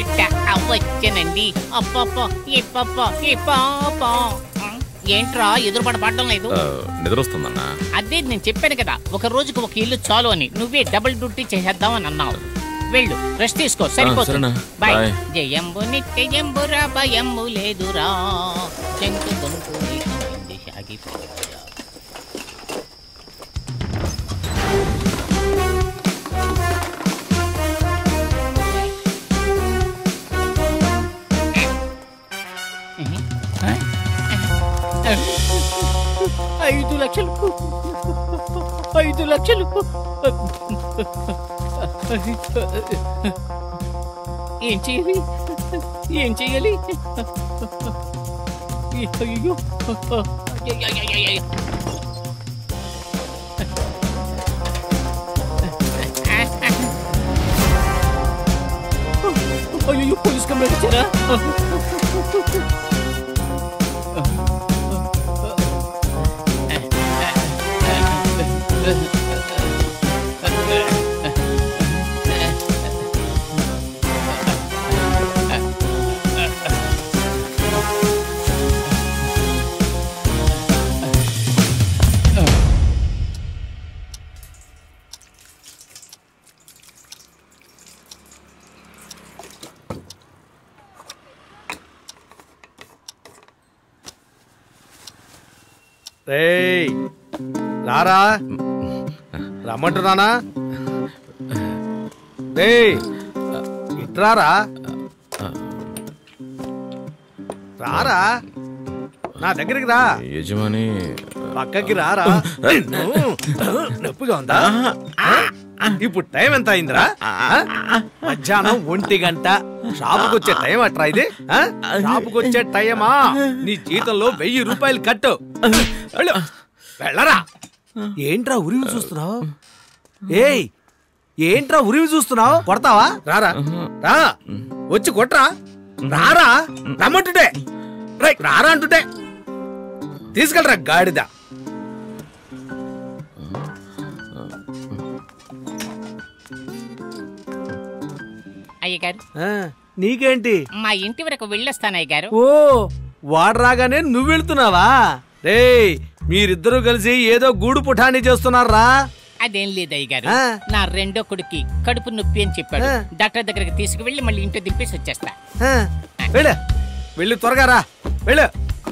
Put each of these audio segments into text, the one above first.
పిట్ట వచ్చానండి అప్పప్ప ఇప్పప్ప ఇప్పప్ప ఏంట్రా ఎదురుపడ పడడం లేదు ఆ, నిద్ర వస్తుందన్నా అదే నేను చెప్పాను కదా ఒక రోజుకు ఒక ఇల్లు చాలు అని నువ్వే డబుల్ డ్యూటీ చేసేద్దాం అని అన్నావు వెళ్ళు రెస్ట్ తీసుకో సరిపోతుంది సరేనా. Bye bye. జయంబు నిత్యయంబురా భయంబు లేదురా చెంకు గొంతు నీకు సాగిపోరా ఐదు లక్షలు ఐదు లక్షలు ఏం చేయాలి ఏం చేయాలి అయ్యో అయ్యయ్యయ్యయ్యయ్య. అయ్యో పోలీస్ కంప్లైంట్ ఇచ్చారా రేయ్ రారా రమ్మంటున్నానా రేయ్ ఇట్రారా రారా నా దగ్గరికి రా యజమాని పక్కకి రారా నిన్ను. నొప్పిగా ఉందా ఇప్పుడు టైం ఎంత అయిందిరా ఆ? మధ్యాహ్నం ఒంటి గంట షాపుకి వచ్చే టైం అట్రా ఇది ఆ? షాపుకి వచ్చే టైమా నీ జీతంలో వెయ్యి రూపాయలు కట్టు వెళ్ళు. వెళ్ళరా ఏంట్రా ఉరివి చూస్తున్నావు ఏయ్ ఏంట్రా ఉరివి చూస్తున్నావు కొడతావా రారా రా వచ్చి కొట్రా రారా రమ్మంటుంటే రేయ్, రారా అంటుంటే తీసుకెళ్ళరా గాడిద అయ్యగారు ఆ, నీకేంటి మా ఇంటి వరకు వెళ్ళొస్తాను అయ్యగారు ఓ వాడు రాగానే నువ్వు వెళ్తున్నావా రేయ్ మీరిద్దరూ కలిసి ఏదో గూడు పుఠాని చేస్తున్నారా అదేం లేదు అయ్యగారు ఆ. నా రెండో కొడుకి కడుపు నొప్పి అని చెప్పాడు ఆ. డాక్టర్ దగ్గరికి తీసుకువెళ్ళి మళ్ళీ ఇంట్లో దింపేసి వచ్చేస్తా ఆ, వెళ్ళు వెళ్ళి త్వరగా రా వెళ్ళు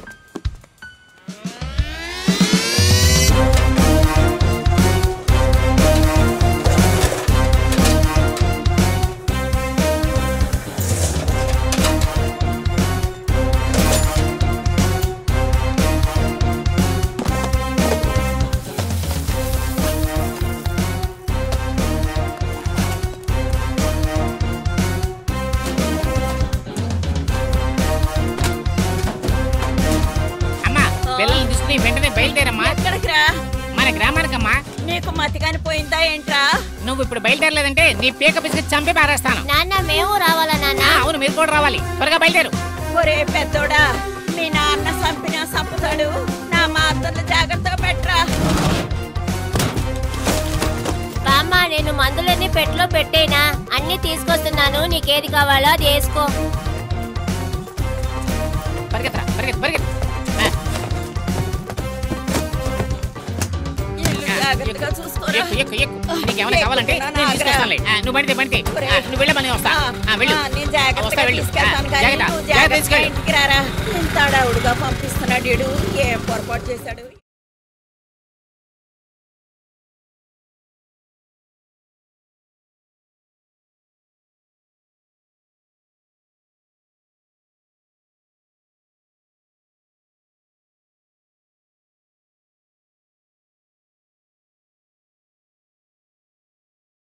అమ్మా పిల్లల్ని తీసుకుని వెంటనే బయలుదేరమ్మా ఎక్కడికి రా మన గ్రామానికమ్మా నీకు మతిగాని పోయిందా ఏంట్రా నువ్వు ఇప్పుడు బయలుదేరలేదంటే నీ పీక పిసికి చంపి పారేస్తాను నాన్న మేము రావాలా నాన్న ఆ, అవును మీరు కూడా రావాలి త్వరగా బయలుదేరు ఒరే పెద్దోడా మీ నాన్న చంపినా చంపుతాడు నా మాత్రలు జాగ్రత్తగా పెట్టరా బామ్మ నేను మందులన్నీ పెట్లో పెట్టేనా అన్ని తీసుకొస్తున్నాను నీకేది కావాలో అది వేసుకో పరిగెత్తరా పరిగెత్తు పరిగెత్తు ఆ, ఇల్లు జాగ్రత్తగా చూసుకోరా ఎక్కు ఎక్కు ఎక్కు నీకేమైనా కావాలంటే ఎక్కుతున్నా, నేను ఆగ్రా. తీసుకొస్తానులే. ఆ, నువ్వు బండి బండి ఒరే. నువ్వు వెళ్ళమని వస్తా ఆ, వెళ్ళు ఆ, నేను వస్తా జాగ్రత్తగా వెళ్ళు ఆ, తీసుకెళ్తాను కానీ జాగ్రత్త నువ్వు జాగ్రత్త జాగ్రత్తగా తీసుకెళ్ళు ఇంటికి రారా ఇంత అడవుడుగా పంపిస్తున్నాడు ఈడు ఏం పొరపాటు చేశాడు